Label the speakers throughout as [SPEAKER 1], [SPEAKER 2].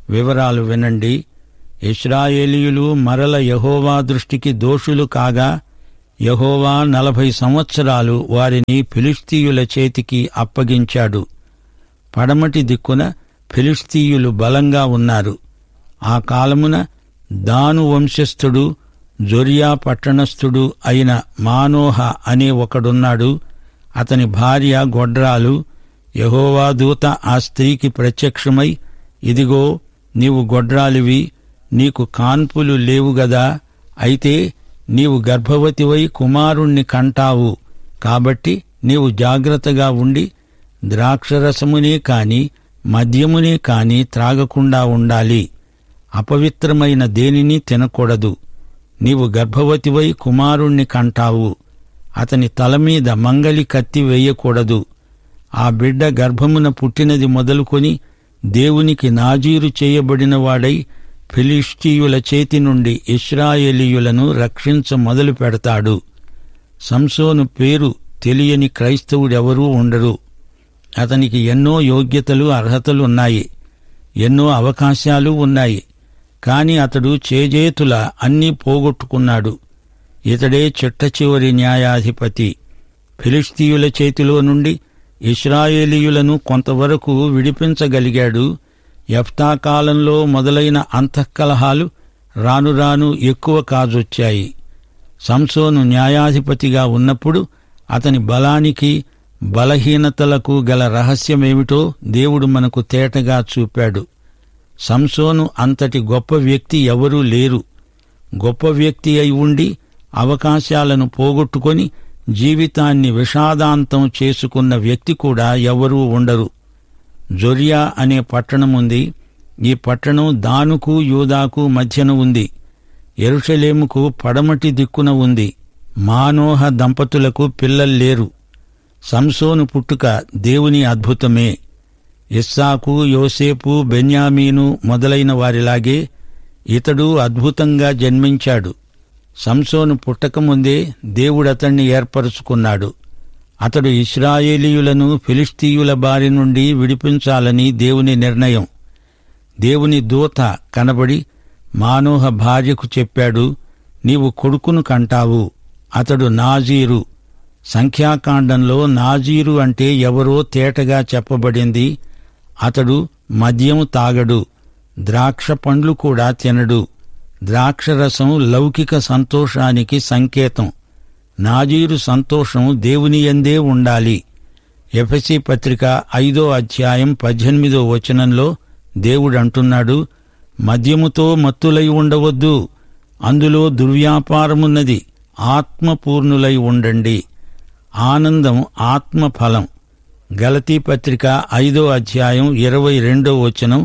[SPEAKER 1] వివరాలు వినండి ఇస్రాయేలీయులు మరల యహోవా దృష్టికి దోషులు కాగా యహోవా నలభై సంవత్సరాలు వారిని ఫిలిస్తీయుల చేతికి అప్పగించాడు పడమటి దిక్కున ఫిలిస్తీయులు బలంగా ఉన్నారు ఆ కాలమున దాను వంశస్థుడు జొరియా పట్టణస్థుడు అయిన మానోహ అనే ఒకడున్నాడు అతని భార్య గొడ్రాలు యహోవా దూత ఆ స్త్రీకి ప్రత్యక్షమై ఇదిగో నీవు గొడ్రాలివి నీకు కాన్పులు లేవు గదా అయితే నీవు గర్భవతివై కుమారుణ్ణి కంటావు కాబట్టి నీవు జాగ్రత్తగా ఉండి ద్రాక్షరసమునే కాని మద్యమునే కాని త్రాగకుండా ఉండాలి అపవిత్రమైన దేనిని తినకూడదు నీవు గర్భవతివై కుమారుణ్ణి కంటావు అతని తల మీద మంగలి కత్తి వేయకూడదు ఆ బిడ్డ గర్భమున పుట్టినది మొదలుకొని దేవునికి నాజీరు చేయబడినవాడై ఫిలిష్తీయుల చేతి నుండి ఇస్రాయేలీయులను రక్షించ మొదలు పెడతాడు సంసోను పేరు తెలియని క్రైస్తవుడెవరూ ఉండరు అతనికి ఎన్నో యోగ్యతలు అర్హతలు ఉన్నాయి ఎన్నో అవకాశాలు ఉన్నాయి కాని అతడు చేజేతుల అన్నీ పోగొట్టుకున్నాడు ఇతడే చిట్ట చివరి న్యాయాధిపతి ఫిలిస్తీయుల చేతిలో నుండి ఇస్రాయేలీయులను కొంతవరకు విడిపించగలిగాడు యఫ్తా కాలంలో మొదలైన అంతఃకలహాలు రాను రాను ఎక్కువ కాజొచ్చాయి సంసోను న్యాయాధిపతిగా ఉన్నప్పుడు అతని బలానికి బలహీనతలకు గల రహస్యమేమిటో దేవుడు మనకు తేటగా చూపాడు సంసోను అంతటి గొప్ప వ్యక్తి ఎవరూ లేరు గొప్ప వ్యక్తి అయి ఉండి అవకాశాలను పోగొట్టుకొని జీవితాన్ని విషాదాంతం చేసుకున్న వ్యక్తి కూడా ఎవరూ ఉండరు జొరియా అనే పట్టణముంది ఈ పట్టణం దానుకు యూదాకు మధ్యన ఉంది ఎరుషలేముకు పడమటి దిక్కున ఉంది మానోహ దంపతులకు పిల్లల్లేరు సంసోను పుట్టుక దేవుని అద్భుతమే ఇస్సాకు యోసేపు బెన్యామీను మొదలైన వారిలాగే ఇతడు అద్భుతంగా జన్మించాడు సంసోను పుట్టకముందే దేవుడతణ్ణి ఏర్పరుచుకున్నాడు అతడు ఇస్రాయేలీయులను ఫిలిస్తీయుల బారి నుండి విడిపించాలని దేవుని నిర్ణయం దేవుని దూత కనబడి మానోహ భార్యకు చెప్పాడు నీవు కొడుకును కంటావు అతడు నాజీరు సంఖ్యాకాండంలో నాజీరు అంటే ఎవరో తేటగా చెప్పబడింది అతడు మద్యము తాగడు ద్రాక్ష పండ్లు కూడా తినడు ద్రాక్షరసం లౌకిక సంతోషానికి సంకేతం నాజీరు సంతోషం దేవుని యందే ఉండాలి ఎఫసి పత్రిక ఐదో అధ్యాయం పద్దెనిమిదో వచనంలో దేవుడంటున్నాడు మద్యముతో మత్తులై ఉండవద్దు అందులో దుర్వ్యాపారమున్నది ఆత్మపూర్ణులై ఉండండి ఆనందం ఆత్మఫలం గలతీ పత్రిక ఐదో అధ్యాయం ఇరవై రెండో వచనం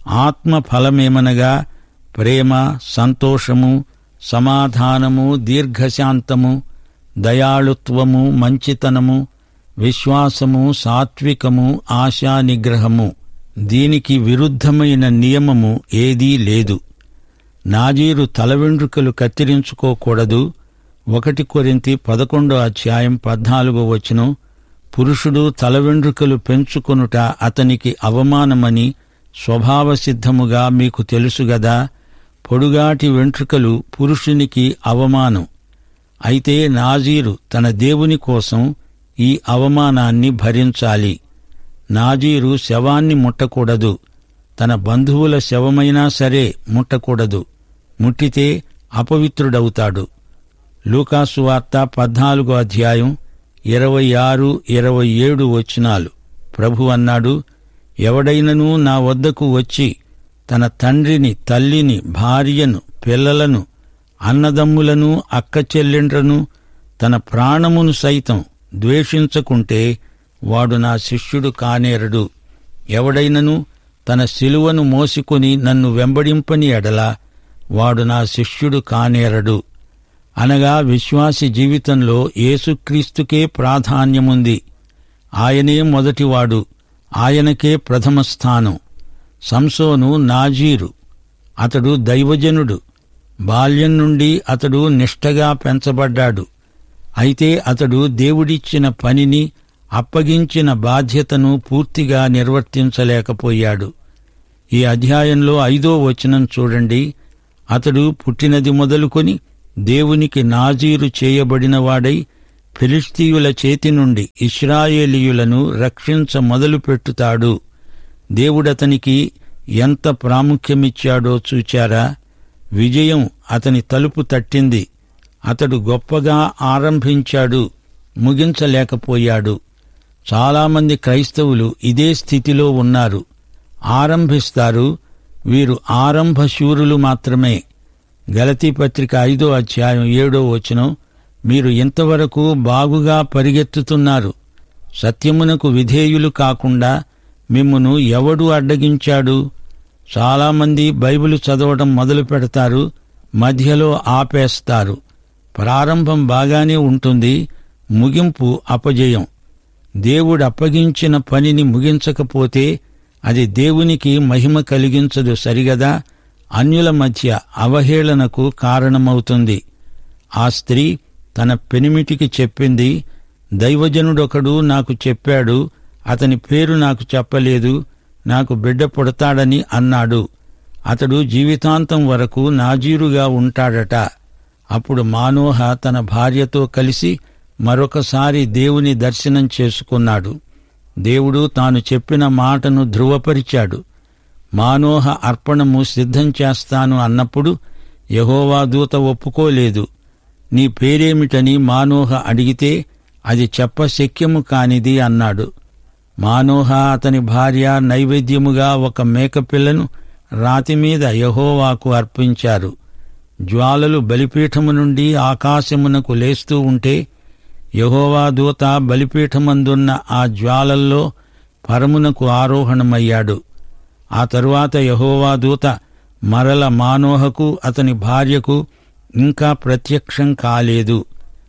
[SPEAKER 1] ఆత్మఫలమేమనగా ప్రేమ సంతోషము సమాధానము దీర్ఘశాంతము దయాళుత్వము మంచితనము విశ్వాసము సాత్వికము ఆశా నిగ్రహము దీనికి విరుద్ధమైన నియమము ఏదీ లేదు నాజీరు తల వెండ్రుకలు కత్తిరించుకోకూడదు ఒకటి కొరింతి పదకొండో అధ్యాయం పద్నాలుగో వచనం పురుషుడు తల వెండ్రుకలు పెంచుకొనుట అతనికి అవమానమని స్వభావసిద్ధముగా మీకు తెలుసుగదా పొడుగాటి వెంట్రుకలు పురుషునికి అవమానం అయితే నాజీరు తన దేవుని కోసం ఈ అవమానాన్ని భరించాలి నాజీరు శవాన్ని ముట్టకూడదు తన బంధువుల శవమైనా సరే ముట్టకూడదు ముట్టితే అపవిత్రుడవుతాడు లూకాసు వార్త పద్నాలుగో అధ్యాయం ఇరవై ఆరు ఇరవై ఏడు వచనాలు ప్రభు అన్నాడు ఎవడైనను నా వద్దకు వచ్చి తన తండ్రిని తల్లిని భార్యను పిల్లలను అన్నదమ్ములను అక్క చెల్లెండ్రను తన ప్రాణమును సైతం ద్వేషించకుంటే వాడు నా శిష్యుడు కానేరడు ఎవడైనను తన శిలువను మోసుకొని నన్ను వెంబడింపని ఎడల వాడు నా శిష్యుడు కానేరడు అనగా విశ్వాసి జీవితంలో యేసుక్రీస్తుకే ప్రాధాన్యముంది ఆయనే మొదటివాడు ఆయనకే ప్రథమ స్థానం సంసోను నాజీరు అతడు దైవజనుడు బాల్యం నుండి అతడు నిష్టగా పెంచబడ్డాడు అయితే అతడు దేవుడిచ్చిన పనిని అప్పగించిన బాధ్యతను పూర్తిగా నిర్వర్తించలేకపోయాడు ఈ అధ్యాయంలో ఐదో వచనం చూడండి అతడు పుట్టినది మొదలుకొని దేవునికి నాజీరు చేయబడినవాడై ఫిలిస్తీయుల చేతి నుండి ఇస్రాయేలీయులను రక్షించ మొదలుపెట్టుతాడు దేవుడతనికి ఎంత ప్రాముఖ్యమిచ్చాడో చూచారా విజయం అతని తలుపు తట్టింది అతడు గొప్పగా ఆరంభించాడు ముగించలేకపోయాడు చాలామంది క్రైస్తవులు ఇదే స్థితిలో ఉన్నారు ఆరంభిస్తారు వీరు ఆరంభ శూరులు మాత్రమే గలతీ పత్రిక ఐదో అధ్యాయం ఏడో వచనం మీరు ఇంతవరకు బాగుగా పరిగెత్తుతున్నారు సత్యమునకు విధేయులు కాకుండా మిమ్మును ఎవడు అడ్డగించాడు చాలామంది బైబిల్ చదవడం మొదలు పెడతారు మధ్యలో ఆపేస్తారు ప్రారంభం బాగానే ఉంటుంది ముగింపు అపజయం దేవుడు అప్పగించిన పనిని ముగించకపోతే అది దేవునికి మహిమ కలిగించదు సరిగదా అన్యుల మధ్య అవహేళనకు కారణమవుతుంది ఆ స్త్రీ తన పెనిమిటికి చెప్పింది దైవజనుడొకడు నాకు చెప్పాడు అతని పేరు నాకు చెప్పలేదు నాకు బిడ్డ పుడతాడని అన్నాడు అతడు జీవితాంతం వరకు నాజీరుగా ఉంటాడట అప్పుడు మానోహ తన భార్యతో కలిసి మరొకసారి దేవుని దర్శనం చేసుకున్నాడు దేవుడు తాను చెప్పిన మాటను ధృవపరిచాడు మానోహ అర్పణము సిద్ధం చేస్తాను అన్నప్పుడు యహోవా దూత ఒప్పుకోలేదు నీ పేరేమిటని మానోహ అడిగితే అది చెప్పశక్యము కానిది అన్నాడు మానోహ అతని భార్య నైవేద్యముగా ఒక మేకపిల్లను రాతి మీద యహోవాకు అర్పించారు జ్వాలలు బలిపీఠము నుండి ఆకాశమునకు లేస్తూ ఉంటే యహోవా దూత బలిపీఠమందున్న ఆ జ్వాలల్లో పరమునకు ఆరోహణమయ్యాడు ఆ తరువాత యహోవా దూత మరల మానోహకు అతని భార్యకు ఇంకా ప్రత్యక్షం కాలేదు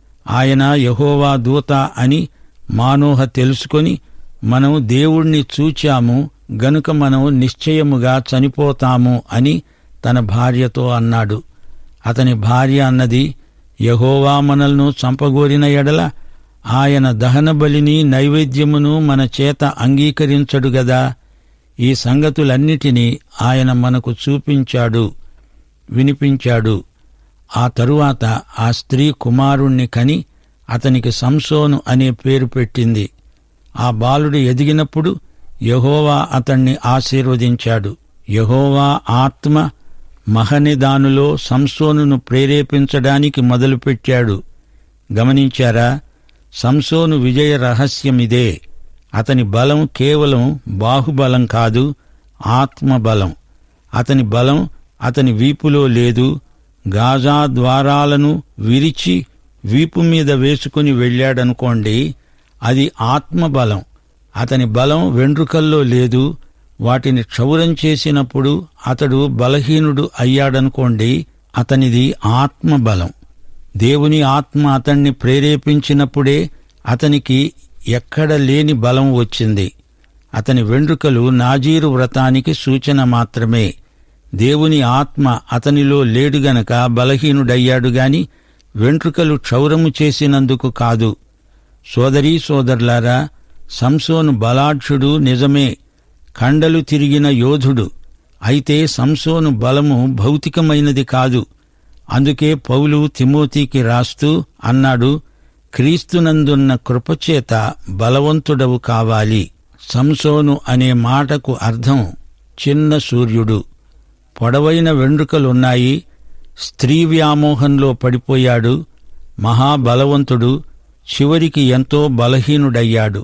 [SPEAKER 1] ఆయన యహోవా దూత అని మానోహ తెలుసుకొని మనం దేవుణ్ణి చూచాము గనుక మనం నిశ్చయముగా చనిపోతాము అని తన భార్యతో అన్నాడు అతని భార్య అన్నది యహోవా మనల్ను చంపగోరిన ఎడల ఆయన దహన బలిని నైవేద్యమును మన చేత అంగీకరించడు గదా ఈ సంగతులన్నిటినీ ఆయన మనకు చూపించాడు వినిపించాడు ఆ తరువాత ఆ స్త్రీ కుమారుణ్ణి కని అతనికి సంసోను అనే పేరు పెట్టింది ఆ బాలుడు ఎదిగినప్పుడు యహోవా అతణ్ణి ఆశీర్వదించాడు యహోవా ఆత్మ మహనిదానులో సంసోనును ప్రేరేపించడానికి మొదలుపెట్టాడు గమనించారా సంసోను విజయ రహస్యమిదే అతని బలం కేవలం బాహుబలం కాదు ఆత్మబలం అతని బలం అతని వీపులో లేదు గాజా ద్వారాలను విరిచి వీపు మీద వేసుకుని వెళ్ళాడనుకోండి అది ఆత్మబలం అతని బలం వెండ్రుకల్లో లేదు వాటిని క్షౌరం చేసినప్పుడు అతడు బలహీనుడు అయ్యాడనుకోండి అతనిది ఆత్మబలం దేవుని ఆత్మ అతన్ని ప్రేరేపించినప్పుడే అతనికి ఎక్కడ లేని బలం వచ్చింది అతని వెండ్రుకలు నాజీరు వ్రతానికి సూచన మాత్రమే దేవుని ఆత్మ అతనిలో లేడు గనక బలహీనుడయ్యాడు గాని వెంట్రుకలు క్షౌరము చేసినందుకు కాదు సోదరీ సోదరులారా సంసోను బలాఢ్యుడు నిజమే కండలు తిరిగిన యోధుడు అయితే సంసోను బలము భౌతికమైనది కాదు అందుకే పౌలు తిమోతికి రాస్తూ అన్నాడు క్రీస్తునందున్న కృపచేత బలవంతుడవు కావాలి సంసోను అనే మాటకు అర్థం చిన్న సూర్యుడు పొడవైన వెండ్రుకలున్నాయి స్త్రీ వ్యామోహంలో పడిపోయాడు మహాబలవంతుడు చివరికి ఎంతో బలహీనుడయ్యాడు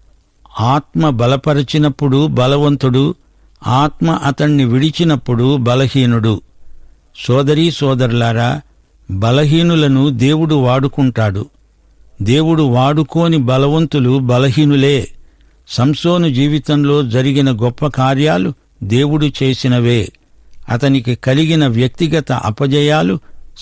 [SPEAKER 1] ఆత్మ బలపరచినప్పుడు బలవంతుడు ఆత్మ అతణ్ణి విడిచినప్పుడు బలహీనుడు సోదరీ సోదరులారా బలహీనులను దేవుడు వాడుకుంటాడు దేవుడు వాడుకోని బలవంతులు బలహీనులే సంసోను జీవితంలో జరిగిన గొప్ప కార్యాలు దేవుడు చేసినవే అతనికి కలిగిన వ్యక్తిగత అపజయాలు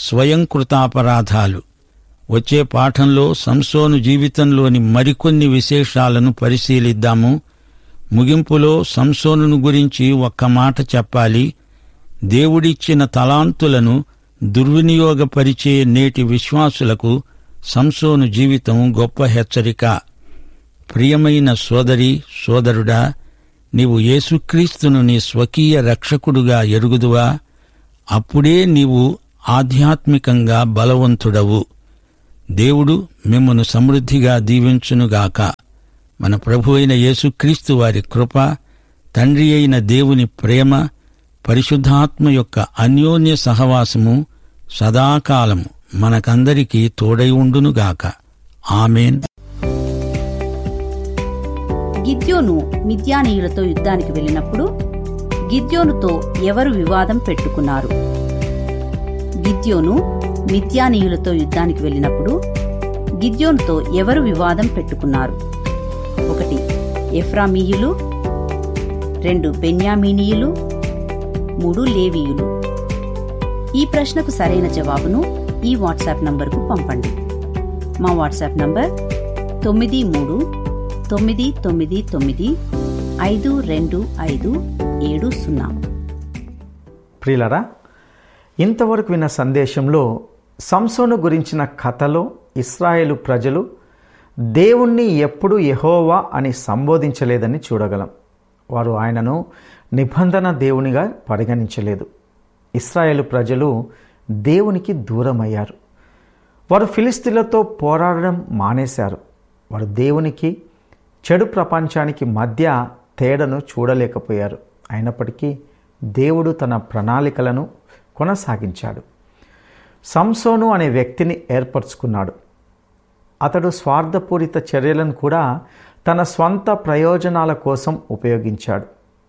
[SPEAKER 1] స్వయంకృతాపరాధాలు వచ్చే పాఠంలో సంసోను జీవితంలోని మరికొన్ని విశేషాలను పరిశీలిద్దాము ముగింపులో సంసోనును గురించి ఒక్క మాట చెప్పాలి దేవుడిచ్చిన తలాంతులను దుర్వినియోగపరిచే నేటి విశ్వాసులకు సంసోను జీవితం గొప్ప హెచ్చరిక ప్రియమైన సోదరి సోదరుడా నీవు యేసుక్రీస్తును నీ స్వకీయ రక్షకుడుగా ఎరుగుదువా అప్పుడే నీవు ఆధ్యాత్మికంగా బలవంతుడవు దేవుడు మిమ్మను సమృద్ధిగా దీవించునుగాక మన ప్రభు అయిన యేసుక్రీస్తు వారి కృప తండ్రి అయిన దేవుని ప్రేమ పరిశుద్ధాత్మ యొక్క అన్యోన్య సహవాసము సదాకాలము మనకందరికీ తోడై ఉండునుగాక ఆమెన్
[SPEAKER 2] గిద్యోను మిద్యానీయులతో యుద్ధానికి వెళ్ళినప్పుడు గిద్యోనుతో ఎవరు వివాదం పెట్టుకున్నారు గిద్యోను మిద్యానీయులతో యుద్ధానికి వెళ్ళినప్పుడు గిద్యోనుతో ఎవరు వివాదం పెట్టుకున్నారు ఒకటి ఎఫ్రామీయులు రెండు బెన్యామీనీయులు మూడు లేవీయులు ఈ ప్రశ్నకు సరైన జవాబును ఈ వాట్సాప్ నంబర్కు పంపండి మా వాట్సాప్ నంబర్ తొమ్మిది మూడు తొమ్మిది తొమ్మిది తొమ్మిది ఐదు రెండు ఐదు ఏడు సున్నా
[SPEAKER 3] ప్రియులరా ఇంతవరకు విన్న సందేశంలో సంసోను గురించిన కథలో ఇస్రాయేలు ప్రజలు దేవుణ్ణి ఎప్పుడు యెహోవా అని సంబోధించలేదని చూడగలం వారు ఆయనను నిబంధన దేవునిగా పరిగణించలేదు ఇస్రాయేలు ప్రజలు దేవునికి దూరమయ్యారు వారు ఫిలిస్తీన్లతో పోరాడడం మానేశారు వారు దేవునికి చెడు ప్రపంచానికి మధ్య తేడాను చూడలేకపోయారు అయినప్పటికీ దేవుడు తన ప్రణాళికలను కొనసాగించాడు సంసోను అనే వ్యక్తిని ఏర్పరచుకున్నాడు అతడు స్వార్థపూరిత చర్యలను కూడా తన స్వంత ప్రయోజనాల కోసం ఉపయోగించాడు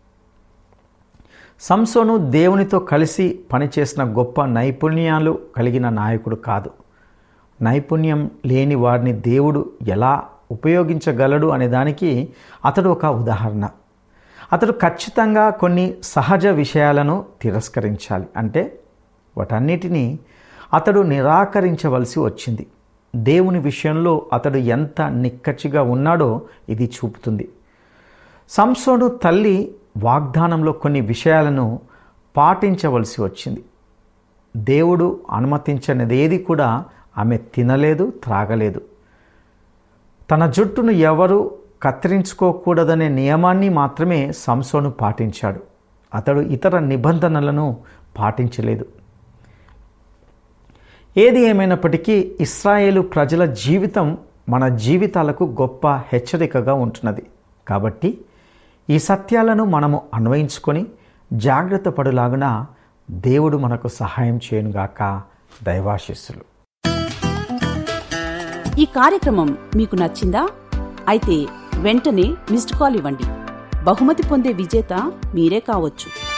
[SPEAKER 3] సంసోను దేవునితో కలిసి పనిచేసిన గొప్ప నైపుణ్యాలు కలిగిన నాయకుడు కాదు నైపుణ్యం లేని వారిని దేవుడు ఎలా ఉపయోగించగలడు అనే దానికి అతడు ఒక ఉదాహరణ అతడు ఖచ్చితంగా కొన్ని సహజ విషయాలను తిరస్కరించాలి అంటే వాటన్నిటినీ అతడు నిరాకరించవలసి వచ్చింది దేవుని విషయంలో అతడు ఎంత నిక్కచ్చిగా ఉన్నాడో ఇది చూపుతుంది సంసోను తల్లి వాగ్దానంలో కొన్ని విషయాలను పాటించవలసి వచ్చింది దేవుడు అనుమతించనిదేది కూడా ఆమె తినలేదు త్రాగలేదు తన జుట్టును ఎవరు కత్తిరించుకోకూడదనే నియమాన్ని మాత్రమే సంసోను పాటించాడు అతడు ఇతర నిబంధనలను పాటించలేదు ఏది ఏమైనప్పటికీ ఇస్రాయేలు ప్రజల జీవితం మన జీవితాలకు గొప్ప హెచ్చరికగా ఉంటున్నది కాబట్టి ఈ సత్యాలను మనము అన్వయించుకొని జాగ్రత్త పడులాగున దేవుడు మనకు సహాయం చేయనుగాక దైవాశిస్సులు
[SPEAKER 2] ఈ కార్యక్రమం మీకు నచ్చిందా అయితే వెంటనే మిస్డ్ కాల్ ఇవ్వండి బహుమతి పొందే విజేత మీరే కావచ్చు